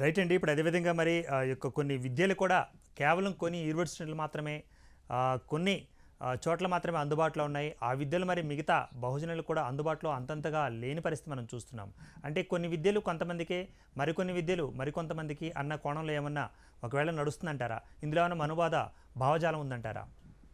Right అండి ఇప్పుడు అదేవిధంగా మరి ఆ యొక్క కొన్ని విద్యలు కూడా కేవలం కొన్ని యూనివర్సిటీలు మాత్రమే ఆ, కొన్ని ఆ, చోట్ల మాత్రమే అందుబాటులో ఉన్నాయి ఆ విద్యలు మరి మిగతా బహుజనులు కూడా అందుబాటులో అంతంతగా లేని పరిస్థితి మనం చూస్తున్నాం అంటే కొన్ని విద్యలు కొంతమందికే మరికొన్ని విద్యలు మరికొంతమందికి అన్న కోణంలో ఏమన్నా ఒకవేళ నడుస్తుందంటారా ఇందులో ఏమైనా మనువాద భావజాలం ఉందంటారా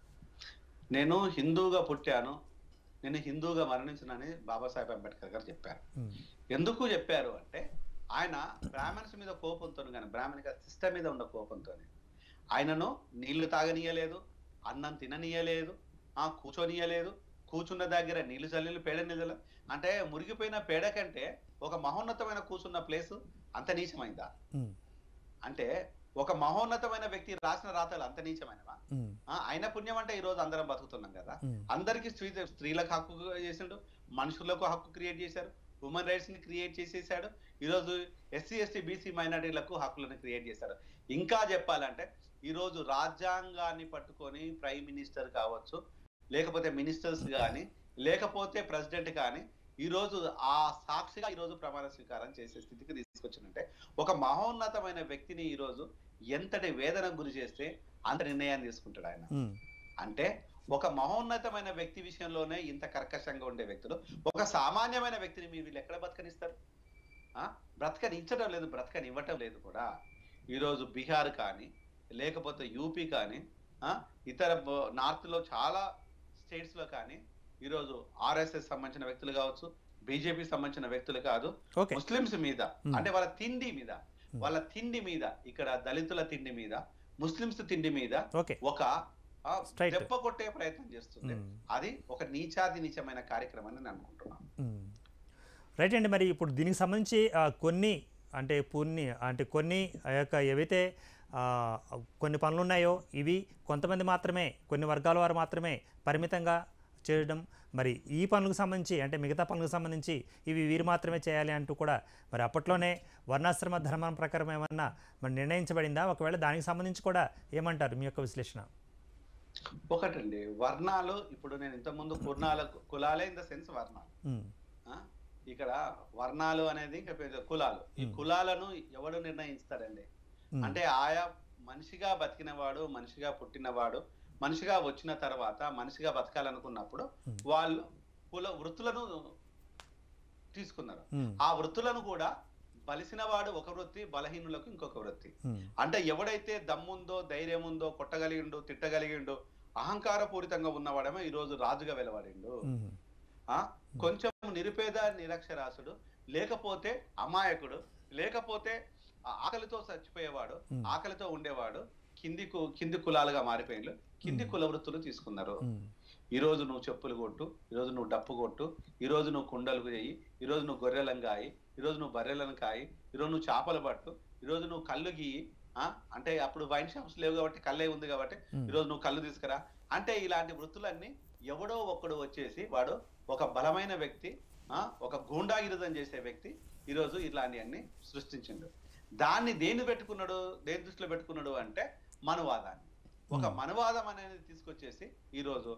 నేను హిందూగా పుట్టాను నేను హిందూగా మరణించినని బాబాసాహెబ్ అంబేద్కర్ గారు చెప్పారు ఉమ్, ఎందుకు చెప్పారు అంటే ఆయన బ్రాహ్మణ్స్ మీద కోపంతో కానీ బ్రాహ్మణిక సిస్టమ్ మీద ఉన్న కోపంతో ఆయనను నీళ్లు తాగనీయలేదు అన్నం తిననీయలేదు ఆ కూర్చోనీయలేదు కూర్చున్న దగ్గర నీళ్లు చల్లీలు పేడ నీళ్ళు అంటే మురిగిపోయిన పేడ కంటే ఒక మహోన్నతమైన కూర్చున్న ప్లేస్ అంత నీచమైందా ఉమ్, అంటే ఒక మహోన్నతమైన వ్యక్తి రాసిన రాతలు అంత నీచమైనవా ఉమ్, ఆ, ఆయన పుణ్యం అంటే ఈ రోజు అందరం బతుకుతున్నాం కదా ఉమ్, అందరికి స్త్రీ స్త్రీలకు హక్కు చేసిండు మనుషులకు హక్కు క్రియేట్ చేశారు హ్యూమన్ రైట్స్ ని క్రియేట్ చేసేసాడు ఈరోజు ఎస్సీ ఎస్టీ బీసీ మైనారిటీలకు హక్కులను క్రియేట్ చేశారు ఇంకా చెప్పాలంటే ఈరోజు రాజ్యాంగాన్ని పట్టుకొని ప్రైమ్ మినిస్టర్ కావచ్చు లేకపోతే మినిస్టర్స్ కానీ లేకపోతే ప్రెసిడెంట్ కానీ ఈ రోజు ఆ సాక్షిగా ఈ రోజు ప్రమాణ స్వీకారం చేసే స్థితికి తీసుకొచ్చిందంటే ఒక మహోన్నతమైన వ్యక్తిని ఈ రోజు ఎంతటి వేదనకు గురి చేస్తే అంత నిర్ణయాన్ని తీసుకుంటాడు ఆయన ఉమ్, అంటే ఒక మహోన్నతమైన వ్యక్తి విషయంలోనే ఇంత కర్కశంగా ఉండే వ్యక్తులు ఒక సామాన్యమైన వ్యక్తిని మీరు వీళ్ళు ఎక్కడ బతకనిస్తారు ఆ బ్రతకనించడం లేదు బ్రతకనివ్వటం లేదు కూడా ఈరోజు బీహార్ కానీ లేకపోతే యూపీ కానీ ఆ ఇతర నార్త్ లో చాలా స్టేట్స్ లో కానీ ఈరోజు ఆర్ఎస్ఎస్ సంబంధించిన వ్యక్తులు కావచ్చు బీజేపీ సంబంధించిన వ్యక్తులు కాదు ఓకే ముస్లిమ్స్ మీద Hmm. అంటే వాళ్ళ తిండి మీద వాళ్ళ తిండి మీద ఇక్కడ దళితుల తిండి మీద ముస్లిమ్స్ తిండి మీద ఓకే ఒక ఆ, Straight. దెబ్బ కొట్టే ప్రయత్నం చేస్తుంది మ్మ్. అది ఒక నీచాది నీచమైన కార్యక్రమం అని నేను అనుకుంటున్నాను మ్మ్. రైట్ అండి మరి ఇప్పుడు దీనికి సంబంధించి ఆ, కొన్ని అంటే కొన్ని అంటే కొన్ని ఆ యొక్క ఏవైతే ఆ, కొన్ని పనులు ఉన్నాయో ఇవి కొంతమంది మాత్రమే కొన్ని వర్గాల వారు మాత్రమే పరిమితంగా చేయడం మరి ఈ పనులకు సంబంధించి అంటే మిగతా పనులకు సంబంధించి ఇవి వీరు మాత్రమే చేయాలి అంటూ కూడా మరి అప్పట్లోనే వర్ణాశ్రమ ధర్మం ప్రకారం ఏమన్నా మరి నిర్ణయించబడిందా ఒకవేళ దానికి సంబంధించి కూడా ఏమంటారు మీ యొక్క విశ్లేషణ ఒకటండి వర్ణాలు ఇప్పుడు నేను ఇంతకుముందు కుర్ణాల కులాలే ఇన్ ద సెన్స్ వర్ణాలు మ్మ్. ఆ? ఇక్కడ వర్ణాలు అనేది ఇంకా పెద్ద కులాలు ఈ మ్మ్. కులాలను ఎవడు నిర్ణయిస్తారండి మ్మ్. అంటే ఆయా మనిషిగా బతికినవాడు మనిషిగా పుట్టినవాడు మనిషిగా వచ్చిన తర్వాత మనిషిగా బతకాలనుకున్నప్పుడు మ్మ్. వాళ్ళు కుల వృత్తులను తీసుకున్నారు మ్మ్. ఆ వృత్తులను కూడా బలిసిన వాడు ఒక వృత్తి బలహీనులకు ఇంకొక వృత్తి మ్మ్. అంటే ఎవడైతే దమ్ముందో ధైర్యం ఉందో కొట్టగలిగిండు తిట్టగలిగిండు అహంకారపూరితంగా ఉన్నవాడేమో ఈ రోజు రాజుగా వెలవడిండు మ్మ్. ఆ కొంచెం నిరుపేద నిరక్షరాసుడు లేకపోతే అమాయకుడు లేకపోతే ఆ ఆకలితో చచ్చిపోయేవాడు Hmm. ఆకలితో ఉండేవాడు కింది కు- కింది కులాలుగా మారిపోయిండు కింది Hmm. కుల వృత్తులు తీసుకున్నారు మ్మ్. ఈ రోజు నువ్వు చెప్పులు కొట్టు ఈ రోజు నువ్వు డప్పు కొట్టు ఈ రోజు నువ్వు కుండలు చేయి ఈ రోజు నువ్వు గొర్రెలను కాయి ఈ రోజు నువ్వు బర్రెలను కాయి ఈ రోజు నువ్వు చేపలు పట్టు ఈ రోజు నువ్వు కళ్ళు గీయి ఆ అంటే అప్పుడు వైన్ షాప్స్ లేవు కాబట్టి కళ్ళే ఉంది కాబట్టి మ్మ్. ఈ రోజు నువ్వు కళ్ళు తీసుకురా అంటే ఇలాంటి వృత్తులన్నీ ఎవడో ఒక్కడు వచ్చేసి వాడు ఒక బలమైన వ్యక్తి ఆ ఒక గూండాగిరిజం చేసే వ్యక్తి ఈ రోజు ఇలాంటివన్నీ సృష్టించిండు దాన్ని దేన్ని పెట్టుకున్నాడు దేని దృష్టిలో పెట్టుకున్నాడు అంటే మనువాదాన్ని ఒక Hmm. మనువాదం అనేది తీసుకొచ్చేసి ఈ రోజు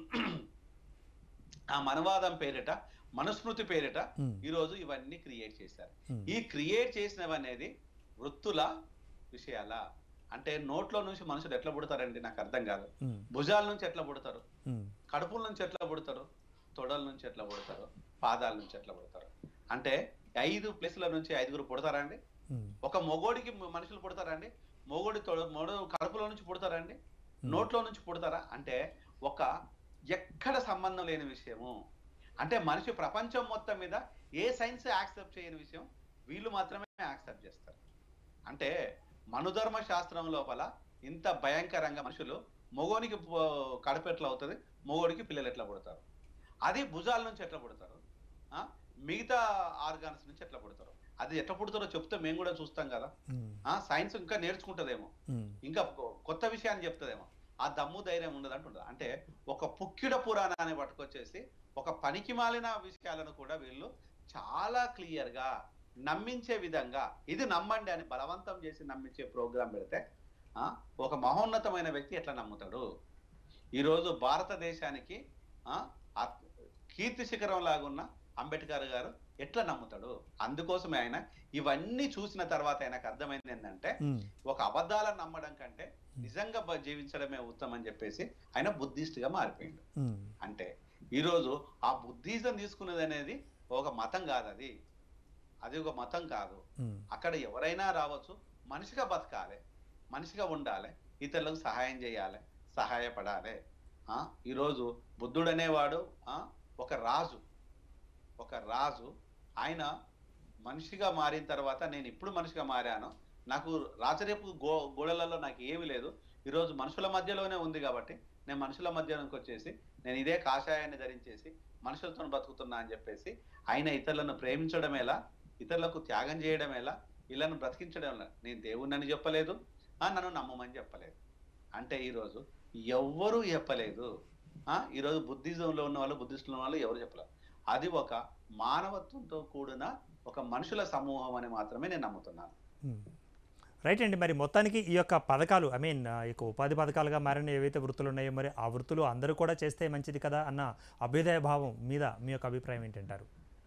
ఆ మనువాదం పేరిట మనుస్మృతి పేరిట మ్మ్. ఈ రోజు ఇవన్నీ క్రియేట్ చేశారు మ్మ్. ఈ క్రియేట్ చేసినవి అనేది వృత్తుల విషయాల అంటే నోట్లో నుంచి మనుషులు ఎట్లా పుడతారండి నాకు అర్థం కాదు మ్మ్. భుజాల నుంచి ఎట్లా పుడతారు మ్మ్. కడుపుల నుంచి ఎట్లా పుడతారు తొడల నుంచి ఎట్లా పుడతారు పాదాల నుంచి ఎట్లా పుడతారు అంటే ఐదు ప్లేసుల నుంచి ఐదుగురు పుడతారా అండి మ్మ్. ఒక మొగోడికి మనుషులు పుడతారండి మొగోడి తొడ మొగ కడుపులో నుంచి పుడతారండి నోట్లో నుంచి పుడతారా అంటే ఒక ఎక్కడ సంబంధం లేని విషయము అంటే మనిషి ప్రపంచం మొత్తం మీద ఏ సైన్స్ యాక్సెప్ట్ చేయని విషయం వీళ్ళు మాత్రమే యాక్సెప్ట్ చేస్తారు అంటే మనుధర్మ శాస్త్రం లోపల ఇంత భయంకరంగా మనుషులు మొగోనికి పో- కడుపు ఎట్లా అవుతుంది మొగోడికి పిల్లలు ఎట్లా పుడతారు అది భుజాల నుంచి ఎట్లా పుడతారు ఆ? మిగతా ఆర్గాన్స్ నుంచి ఎట్లా పుడతారు అది ఎట్లా పుడతారో చెప్తే మేము కూడా చూస్తాం కదా మ్మ్. ఆ సైన్స్ ఇంకా నేర్చుకుంటదేమో మ్మ్. ఇంకా కొ- కొత్త విషయాన్ని చెప్తుందేమో ఆ దమ్ము ధైర్యం ఉండదు అంటుండదు అంటే ఒక పుక్కిడ పురాణాన్ని పట్టుకొచ్చేసి ఒక పనికి మాలిన విషయాలను కూడా వీళ్ళు చాలా క్లియర్ గా నమ్మించే విధంగా ఇది నమ్మండి అని బలవంతం చేసి నమ్మించే ప్రోగ్రాం పెడితే ఆ ఒక మహోన్నతమైన వ్యక్తి ఎట్లా నమ్ముతాడు ఈరోజు భారతదేశానికి ఆ ఆ కీర్తి శిఖరం లాగున్న అంబేద్కర్ గారు ఎట్లా నమ్ముతాడు అందుకోసమే ఆయన ఇవన్నీ చూసిన తర్వాత ఆయనకు అర్థమైంది ఏంటంటే ఉమ్, ఒక అబద్ధాలను నమ్మడం కంటే నిజంగా బ- జీవించడమే ఉత్తమం అని చెప్పేసి ఆయన బుద్ధిస్ట్ గా మారిపోయిండు ఉమ్, అంటే ఈరోజు ఆ బుద్ధిజం తీసుకున్నది అనేది ఒక మతం కాదు అది అది ఒక మతం కాదు ఉమ్, అక్కడ ఎవరైనా రావచ్చు మనిషిగా బతకాలి మనిషిగా ఉండాలి ఇతరులకు సహాయం చేయాలి సహాయపడాలి ఆ ఈరోజు బుద్ధుడు అనేవాడు ఆ ఒక రాజు ఒక రాజు ఆయన మనిషిగా మారిన తర్వాత నేను ఇప్పుడు మనిషిగా మారాను నాకు రాచరేపు గో గోడలలో నాకు ఏమీ లేదు ఈరోజు మనుషుల మధ్యలోనే ఉంది కాబట్టి నేను మనుషుల మధ్యలోకి వచ్చేసి నేను ఇదే కాషాయాన్ని ధరించేసి మనుషులతో బతుకుతున్నా అని చెప్పేసి ఆయన ఇతరులను ప్రేమించడం ఎలా ఇతరులకు త్యాగం చేయడం ఎలా ఇళ్ళను బ్రతికించడం ఎలా నేను దేవుణ్ణని చెప్పలేదు ఆ, నన్ను నమ్మమని చెప్పలేదు అంటే ఈరోజు ఎవ్వరూ చెప్పలేదు ఆ ఈరోజు బుద్ధిజంలో ఉన్న వాళ్ళు బుద్ధిస్టులో ఉన్న వాళ్ళు ఎవరు చెప్పలేదు అది ఒక మానవత్వంతో కూడిన ఒక మనుషుల సమూహం అని మాత్రమే నేను నమ్ముతున్నాను ఉమ్. రైట్ అండి మరి మొత్తానికి ఈ యొక్క పథకాలు ఐ మీన్ ఈ యొక్క ఉపాధి పథకాలుగా మారిన ఏవైతే వృత్తులు ఉన్నాయో మరి ఆ వృత్తులు అందరూ కూడా చేస్తే మంచిది కదా అన్న అభ్యుదయ భావం మీద మీ యొక్క అభిప్రాయం ఏంటంటారు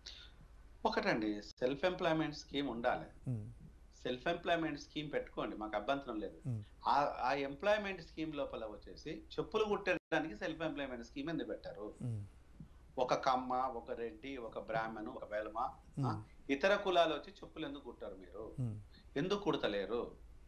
ఒకటండి సెల్ఫ్ ఎంప్లాయ్మెంట్ స్కీమ్ ఉండాలి ఉమ్, సెల్ఫ్ ఎంప్లాయ్మెంట్ స్కీమ్ పెట్టుకోండి మాకు అభ్యంతరం లేదు ఉమ్, ఆ ఆ ఎంప్లాయ్మెంట్ స్కీమ్ లోపల వచ్చేసి చెప్పులు కుట్టడానికి సెల్ఫ్ ఎంప్లాయ్మెంట్ స్కీమ్ ఎందుకు పెట్టారు ఉమ్, ఒక కమ్మ ఒక రెడ్డి ఒక బ్రాహ్మణు ఒక వేలమ ఆ, ఉమ్, ఇతర కులాలు వచ్చి చెప్పులు ఎందుకు కుట్టారు మీరు ఉమ్, ఎందుకు కుడతలేరు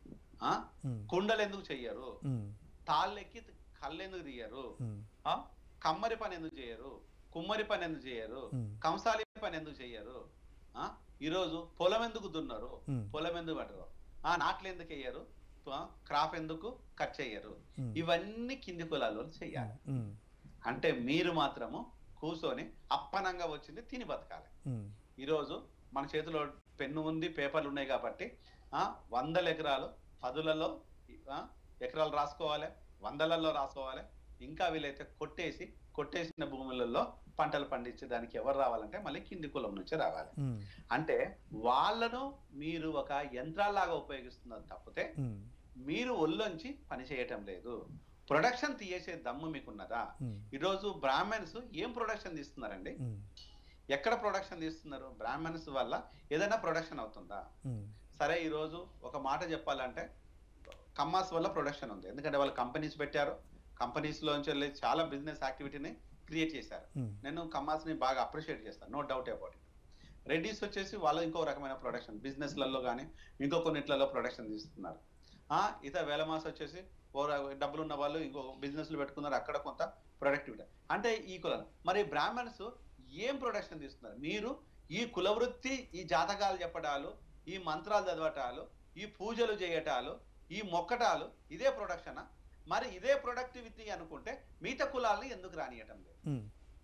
ఆ ఉమ్, కుండలు ఎందుకు చెయ్యరు ఉమ్, తాళ్ళెక్కి కళ్ళు ఎందుకు తీయరు ఉమ్, ఆ కమ్మరి పని ఎందుకు చేయరు కుమ్మరి పని ఎందుకు చేయరు ఉమ్, కంసాలి పని ఎందుకు చెయ్యరు ఆ ఈరోజు పొలం ఎందుకు దున్నరు ఉమ్, పొలం ఎందుకు పెట్టరు ఆ నాట్లు ఎందుకు వేయరు క్రాప్ ఎందుకు కట్ చెయ్యరు ఉమ్, ఇవన్నీ కింది కులాలు చెయ్యాలి ఉమ్, అంటే మీరు మాత్రము కూర్చొని అప్పనంగా వచ్చింది తిని బతకాలి ఉమ్, ఈరోజు మన చేతిలో పెన్ను ఉంది పేపర్లు ఉన్నాయి కాబట్టి ఆ వందల ఎకరాలు పదులలో ఆ, ఎకరాలు రాసుకోవాలి వందలలో రాసుకోవాలి ఇంకా వీలైతే కొట్టేసి కొట్టేసిన భూములలో పంటలు పండించే దానికి ఎవరు రావాలంటే మళ్ళీ కింది కులం నుంచి రావాలి ఉమ్, అంటే వాళ్ళను మీరు ఒక యంత్రాల్లాగా ఉపయోగిస్తున్నారు తప్పితే ఉమ్, మీరు ఒళ్ళొంచి పని చేయటం లేదు ప్రొడక్షన్ తీయేసే దమ్ము మీకున్నదా ఉమ్, ఈరోజు బ్రాహ్మణ్స్ ఏం ప్రొడక్షన్ తీస్తున్నారండి ఉమ్, ఎక్కడ ప్రొడక్షన్ తీస్తున్నారు బ్రాహ్మణ్స్ వల్ల ఏదైనా ప్రొడక్షన్ అవుతుందా ఉమ్, సరే ఈరోజు ఒక మాట చెప్పాలంటే కమ్మాస్ వల్ల ప్రొడక్షన్ ఉంది ఎందుకంటే వాళ్ళు కంపెనీస్ పెట్టారు కంపెనీస్ లోంచి వెళ్ళి చాలా బిజినెస్ యాక్టివిటీని క్రియేట్ చేశారు ఉమ్, నేను కమ్మాస్ ని బాగా అప్రిషియేట్ చేస్తాను no doubt about it Reddys వచ్చేసి వాళ్ళు ఇంకో రకమైన ప్రొడక్షన్ బిజినెస్లలో కానీ ఇంకో కొన్నిట్లలో ప్రొడక్షన్ తీస్తున్నారు ఆ ఇతర వేలమాస్ వచ్చేసి ఓ ర- డబ్బులు ఉన్న వాళ్ళు ఇంకో బిజినెస్లు పెట్టుకున్నారు అక్కడ కొంత ప్రొడక్టివిటీ అంటే ఈ కులం మరి బ్రాహ్మణ్స్ ఏం ప్రొడక్షన్ తీస్తున్నారు మీరు ఈ కులవృత్తి ఈ జాతకాలు చెప్పడాలు ఈ మంత్రాలు చదవటాలు ఈ పూజలు చేయటాలు ఈ మొక్కటాలు ఇదే ప్రొడక్షనా మరి ఇదే ప్రొడక్టివిటీ అనుకుంటే మిగతా కులాలని ఎందుకు రానియటం లేదు ఉమ్,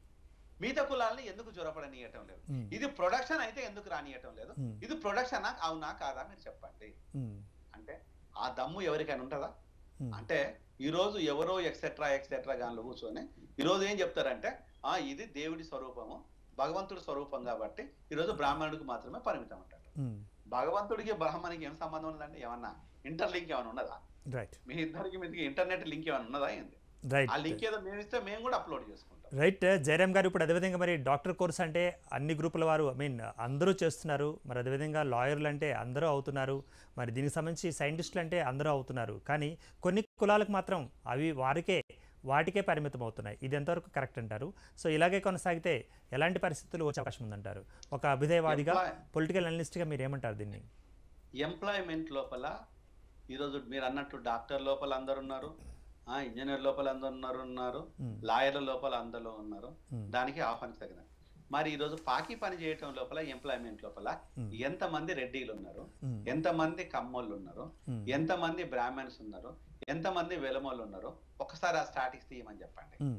మిగతా కులాలని ఎందుకు జ్వరపడనీయటం లేదు ఉమ్, ఇది ప్రొడక్షన్ అయితే ఎందుకు రానియటం లేదు ఉమ్, ఇది ప్రొడక్షన్ అవునా కాదా మీరు చెప్పండి ఉమ్, అంటే ఆ దమ్ము ఎవరికైనా ఉంటుందా ఉమ్, అంటే ఈ రోజు ఎవరో ఎక్సెట్రా ఎక్సెట్రా గాన్లు కూర్చొని ఈ రోజు ఏం చెప్తారంటే ఆ ఇది దేవుడి స్వరూపము భగవంతుడి స్వరూపం కాబట్టి ఈ రోజు బ్రాహ్మణుడికి మాత్రమే పరిమితం అంటారు ఉమ్, భగవంతుడికి బ్రాహ్మణికి ఏం సంబంధం ఉందండి ఏమన్నా ఇంటర్ లింక్ ఏమైనా ఉన్నదా రైట్ మీ ఇద్దరికి మీదకి ఇంటర్నెట్ లింక్ ఏమైనా ఉన్నదా ఏంది రైట్ ఆ లింక్ ఏదో మేము ఇస్తే మేము కూడా అప్లోడ్ చేసుకుంటాం రైట్ జయరామ్ గారు ఇప్పుడు అదేవిధంగా మరి డాక్టర్ కోర్స్ అంటే అన్ని గ్రూపుల వారు ఐ మీన్ అందరూ చేస్తున్నారు మరి అదేవిధంగా లాయర్లు అంటే అందరూ అవుతున్నారు మరి దీనికి సంబంధించి సైంటిస్టులు అంటే అందరూ అవుతున్నారు కానీ కొన్ని కులాలకు మాత్రం అవి వారికే వాటికే పరిమితం అవుతున్నాయి ఇది ఎంతవరకు కరెక్ట్ అంటారు సో ఇలాగే కొనసాగితే ఎలాంటి పరిస్థితులు వచ్చే అవకాశం ఉందంటారు ఒక అభ్యుదయవాదిగా Employ- పొలిటికల్ అనలిస్ట్గా మీరు ఏమంటారు దీన్ని ఎంప్లాయ్మెంట్ లోపల ఈరోజు మీరు అన్నట్టు డాక్టర్ లోపల అందరు ఉన్నారు ఆ ఇంజనీర్ లోపల అందరు ఉన్నారు ఉన్నారు ఉమ్, లాయర్ల లోపల అందరూ ఉన్నారు ఉమ్, దానికి ఆహ్వానించదగిన మరి ఈ రోజు పాకి పని చేయటం లోపల ఎంప్లాయ్మెంట్ లోపల ఉమ్, ఎంతమంది రెడ్డిలు ఉన్నారు ఉమ్, ఎంతమంది కమ్మోళ్ళు ఉన్నారు ఉమ్, ఎంతమంది బ్రాహ్మణ్స్ ఉన్నారు ఎంతమంది వెలమోళ్ళు ఉన్నారు ఒకసారి ఆ స్టాటిక్స్ తీయమని చెప్పండి ఉమ్,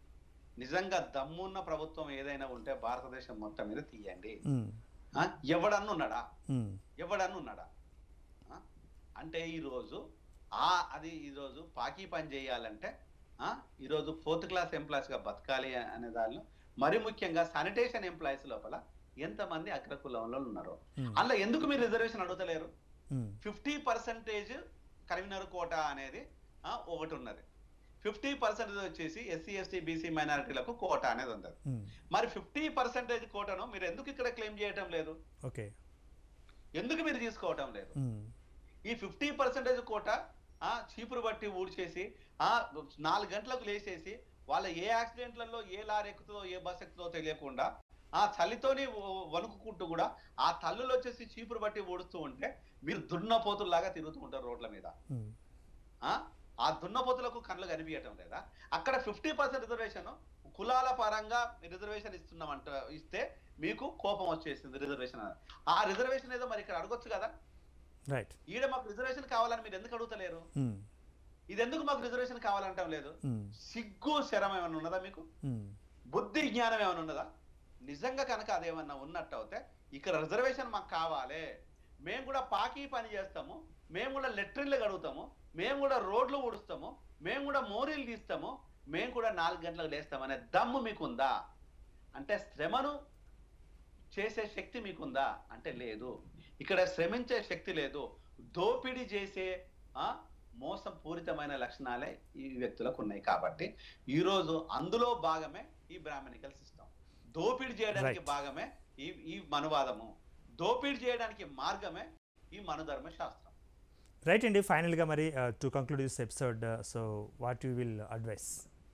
నిజంగా దమ్మున్న ప్రభుత్వం ఏదైనా ఉంటే భారతదేశం మొత్తం మీద తీయండి ఉమ్, ఆ, ఎవడన్నా ఉన్నాడా ఉమ్, ఎవడన్నా ఉన్నాడా ఆ? అంటే ఈరోజు ఆ అది ఈరోజు పాకీ పని చేయాలంటే ఆ ఈరోజు ఫోర్త్ క్లాస్ ఎంప్లాయీస్ గా బతకాలి అనే దానిలో మరి ముఖ్యంగా శానిటేషన్ ఎంప్లాయీస్ లోపల ఎంతమంది అగ్రకులంలో ఉన్నారు ఉమ్, అందులో ఎందుకు మీరు రిజర్వేషన్ అడుగుతలేరు ఉమ్, ఫిఫ్టీ పర్సెంటేజ్ కన్వీనర్ కోటా అనేది ఆ, ఒకటి ఉన్నది ఫిఫ్టీ పర్సెంటేజ్ వచ్చేసి ఎస్సీ ఎస్టీ బీసీ మైనారిటీలకు కోట అనేది ఉంటుంది ఉమ్, మరి ఫిఫ్టీ పర్సెంటేజ్ కోటను మీరు ఎందుకు ఇక్కడ క్లెయిమ్ చేయటం లేదు ఓకే ఎందుకు మీరు తీసుకోవటం లేదు ఉమ్, ఈ ఫిఫ్టీ పర్సెంటేజ్ కోట ఆ చీపురు బట్టి ఊడ్చేసి ఆ నాలుగు గంటలకు లేచేసి వాళ్ళ ఏ యాక్సిడెంట్లలో ఏ లారీ ఎక్కుతుందో ఏ బస్ ఎక్కుతుందో తెలియకుండా ఆ చలితోని వ- వణుకుకుంటూ కూడా ఆ తల్లులు వచ్చేసి చీపురు బట్టి ఊడుస్తూ ఉంటే మీరు దున్నపోతుల్లాగా తిరుగుతూ ఉంటారు రోడ్ల మీద ఉమ్, ఆ ఆ దున్నపోతులకు కళ్ళు కనిపించటం లేదా అక్కడ ఫిఫ్టీ పర్సెంట్ రిజర్వేషన్ కులాల పరంగా రిజర్వేషన్ ఇస్తున్నామంట ఇస్తే మీకు కోపం వచ్చేసింది రిజర్వేషన్ అని. ఆ రిజర్వేషన్ ఏదో మరి ఇక్కడ అడగొచ్చు కదా రైట్ ఈడ మాకు రిజర్వేషన్ కావాలని మీరు ఎందుకు అడుగుతలేరు ఉమ్, ఇది ఎందుకు మాకు రిజర్వేషన్ కావాలంటాం లేదు ఉమ్, సిగ్గు శరం ఏమైనా ఉన్నదా మీకు ఉమ్, బుద్ధి జ్ఞానం ఏమైనా ఉన్నదా నిజంగా కనుక అదేమన్నా ఉన్నట్టు అయితే ఇక్కడ రిజర్వేషన్ మాకు కావాలి మేము కూడా పాకి పని చేస్తాము మేము కూడా లెట్రిన్లు కడుగుతాము మేము కూడా రోడ్లు ఊడుస్తాము మేము కూడా మోరీలు తీస్తాము మేము కూడా నాలుగు గంటలకు లేస్తాం అనే దమ్ము మీకుందా అంటే శ్రమను చేసే శక్తి మీకుందా అంటే లేదు ఇక్కడ శ్రమించే శక్తి లేదు దోపిడీ చేసే ఆ మోసం పూరితమైన లక్షణాలే ఈ వ్యక్తులకు ఉన్నాయి కాబట్టి ఈ రోజు అందులో భాగమే ఈ బ్రాహ్మణికల్ సిస్టమ్ దోపిడీ చేయడానికి Right. భాగమే ఈ ఈ మనువాదము దోపిడీ చేయడానికి మార్గమే ఈ మనుధర్మ శాస్త్రం రైట్ అండి ఫైనల్గా మరి to conclude this episode so what you will advise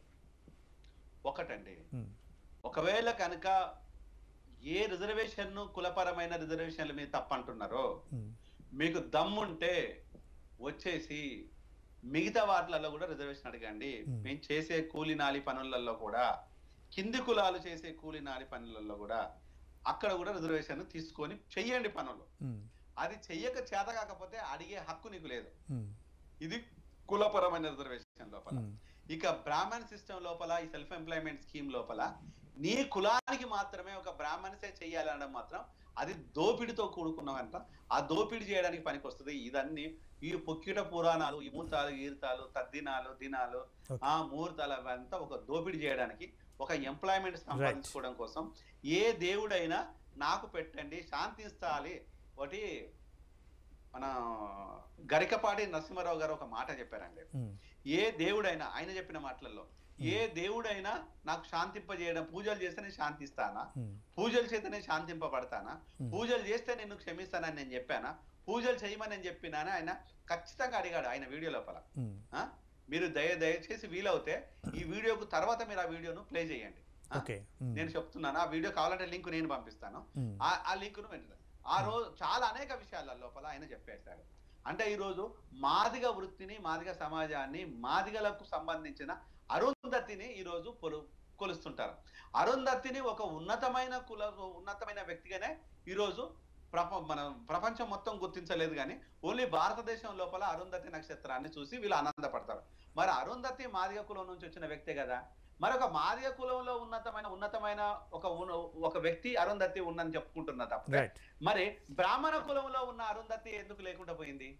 ఒకటండి ఒకవేళ కనుక ఏ రిజర్వేషన్ కులపరమైన రిజర్వేషన్ల మీద తప్పంటున్నారో మీకు దమ్ముంటే వచ్చేసి మిగతా వాటిలలో కూడా రిజర్వేషన్ అడగండి Hmm. మేము చేసే కూలి నాలి పనులలో కూడా కింది కులాలు చేసే కూలి నాలి పనులలో కూడా అక్కడ కూడా రిజర్వేషన్ తీసుకొని చెయ్యండి పనులు అది చెయ్యక చేత కాకపోతే అడిగే హక్కు నీకు లేదు ఇది కులపరమైన రిజర్వేషన్ లోపల ఇక బ్రాహ్మణ్ సిస్టమ్ లోపల ఈ సెల్ఫ్ ఎంప్లాయ్మెంట్ స్కీమ్ లోపల నీ కులానికి మాత్రమే ఒక బ్రాహ్మణ్సే చెయ్యాలనడం మాత్రం అది దోపిడితో కూడుకున్నవంట ఆ దోపిడి చేయడానికి పనికి వస్తుంది ఇదన్నీ ఈ పొక్కిట పురాణాలు ఈ ముహూర్తాలు ఈర్తాలు తద్దినాలు దినాలు Okay. ఆ ముహూర్తాలు అవంతా ఒక దోపిడి చేయడానికి ఒక ఎంప్లాయ్మెంట్ సంపాదించుకోవడం కోసం ఏ దేవుడైనా నాకు పెట్టండి శాంతిస్తాలి ఒకటి మన గరికపాటి నరసింహారావు గారు ఒక మాట చెప్పారండి ఏ దేవుడైనా ఆయన చెప్పిన మాటలలో ఏ దేవుడైనా నాకు శాంతింపజేయడం పూజలు చేస్తే నేను శాంతిస్తానా పూజలు చేస్తే నేను శాంతింపబడతానా పూజలు చేస్తే నేను క్షమిస్తానని నేను చెప్పానా పూజలు చేయమని నేను చెప్పినానని ఆయన ఖచ్చితంగా అడిగాడు ఆయన వీడియో లోపల ఆ? మీరు దయ దయచేసి వీలవుతే ఈ వీడియోకు తర్వాత మీరు ఆ వీడియోను ప్లే చేయండి ఆ? ఓకే నేను చెప్తున్నాను ఆ వీడియో కావాలంటే లింక్ నేను పంపిస్తాను ఆ ఆ లింక్ను వెంటనే ఆ రోజు చాలా అనేక విషయాల లోపల ఆయన చెప్పేశాడు అంటే ఈ రోజు మాదిగ వృత్తిని మాదిగ సమాజాన్ని మాదిగలకు సంబంధించిన అరుంధతిని ఈ రోజు పొలు కొలుస్తుంటారు అరుంధతిని ఒక ఉన్నతమైన కుల ఉన్నతమైన వ్యక్తిగానే ఈ రోజు ప్రప మన ప్రపంచం మొత్తం గుర్తించలేదు కానీ ఓన్లీ భారతదేశం లోపల అరుంధతి నక్షత్రాన్ని చూసి వీళ్ళు ఆనందపడతారు మరి అరుంధతి మాదిగ కులం నుంచి వచ్చిన వ్యక్తే కదా మరి ఒక మాదిగ కులంలో ఉన్నతమైన ఉన్నతమైన ఒక ఉన్న- ఒక వ్యక్తి అరుంధతి ఉందని చెప్పుకుంటున్నా తప్ప రైట్ మరి బ్రాహ్మణ కులంలో ఉన్న అరుంధతి ఎందుకు లేకుండా పోయింది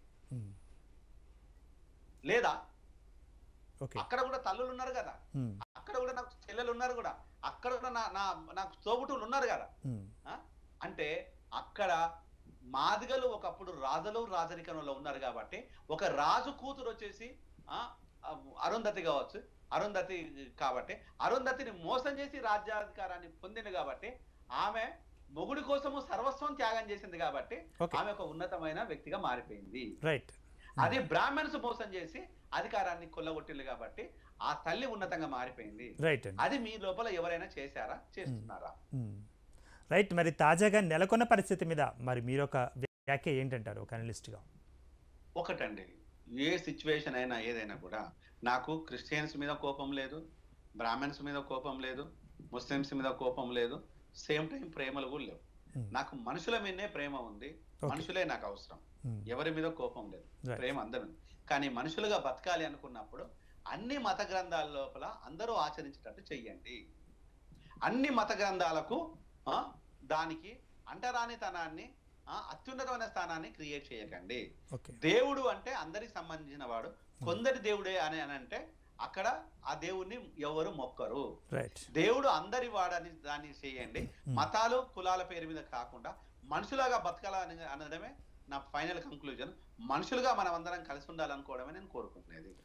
లేదా ఓకే అక్కడ కూడా తల్లులు ఉన్నారు కదా అక్కడ కూడా నాకు చెల్లెలు ఉన్నారు కూడా అక్కడ కూడా నా నా నాకు తోబుట్టులు ఉన్నారు కదా ఆ? అంటే అక్కడ మాదిగలు ఒకప్పుడు రాజులు రాజరికంలో ఉన్నారు కాబట్టి ఒక రాజు కూతురు వచ్చేసి ఆ ఆ, అరుంధతి కావచ్చు అరుంధతి కాబట్టి అరుంధతిని మోసం చేసి రాజ్యాధికారాన్ని పొందింది కాబట్టి ఆమె మొగుడి కోసము సర్వస్వం త్యాగం చేసింది కాబట్టి ఓకే ఆమె ఒక ఉన్నతమైన వ్యక్తిగా మారిపోయింది రైట్ అది బ్రాహ్మణ్స్ మోసం చేసి అధికారాన్ని కొల్లగొట్టింది కాబట్టి ఆ తల్లి ఉన్నతంగా మారిపోయింది రైట్ అండి అది మీ లోపల ఎవరైనా చేశారా చేస్తున్నారా రైట్ మరి తాజాగా నెలకొన్న పరిస్థితి మీద మరి మీరు ఒక వ్యాఖ్య ఏంటంటారు ఒక అనలిస్ట్గా ఒకటండి ఏ సిచ్యువేషన్ అయినా ఏదైనా కూడా నాకు క్రిస్టియన్స్ మీద కోపం లేదు బ్రాహ్మణ్స్ మీద కోపం లేదు ముస్లిమ్స్ మీద కోపం లేదు సేమ్ టైం ప్రేమలు కూడా లేవు నాకు మనుషుల మీదనే ప్రేమ ఉంది ఓకే మనుషులే నాకు అవసరం ఎవరి మీద కోపం లేదు రైట్ ప్రేమ అందరూ ఉంది. కానీ మనుషులుగా బతకాలి అనుకున్నప్పుడు అన్ని మత గ్రంథాల లోపల అందరూ ఆచరించేటట్టు చెయ్యండి అన్ని మత గ్రంథాలకు ఆ, దానికి అంటరానితనాన్ని ఆ, అత్యున్నతమైన స్థానాన్ని క్రియేట్ చేయకండి ఓకే దేవుడు అంటే అందరికి సంబంధించిన వాడు కొందరి దేవుడే అని అని అంటే అక్కడ ఆ దేవుణ్ణి ఎవరు మొక్కరు రైట్ దేవుడు అందరి వాడని దాన్ని చేయండి మతాలు కులాల పేరు మీద కాకుండా మనుషులాగా బతకాలని అనడమే నా ఫైనల్ కంక్లూజన్ మనుషులుగా మనం అందరం కలిసి ఉండాలనుకోవడమే నేను కోరుకుంటున్నది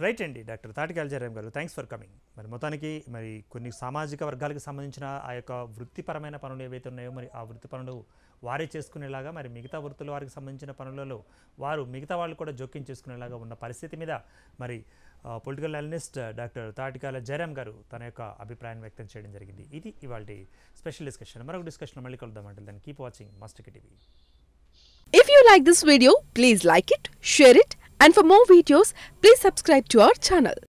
రైట్ అండి doctor Tatikala Jayaram garu thanks for coming మరి మొత్తానికి మరి కొన్ని సామాజిక వర్గాలకు సంబంధించిన ఆ యొక్క వృత్తిపరమైన పనులు ఏవైతే ఉన్నాయో మరి ఆ వృత్తి పనులు వారే చేసుకునేలాగా మరి మిగతా వృత్తుల వారికి సంబంధించిన పనులలో వారు మిగతా వాళ్ళు కూడా జోక్యం చేసుకునేలాగా ఉన్న పరిస్థితి మీద మరి political analyst doctor Tatikala Jayaram garu తన యొక్క అభిప్రాయాన్ని వ్యక్తం చేయడం జరిగింది ఇది ఇవాళ స్పెషల్ డిస్కషన్ మరొక డిస్కషన్ మళ్ళీ కలుద్దామంటే దాన్ని keep watching must TV If you like this video, please like it, share it, and for more videos, please subscribe to our channel.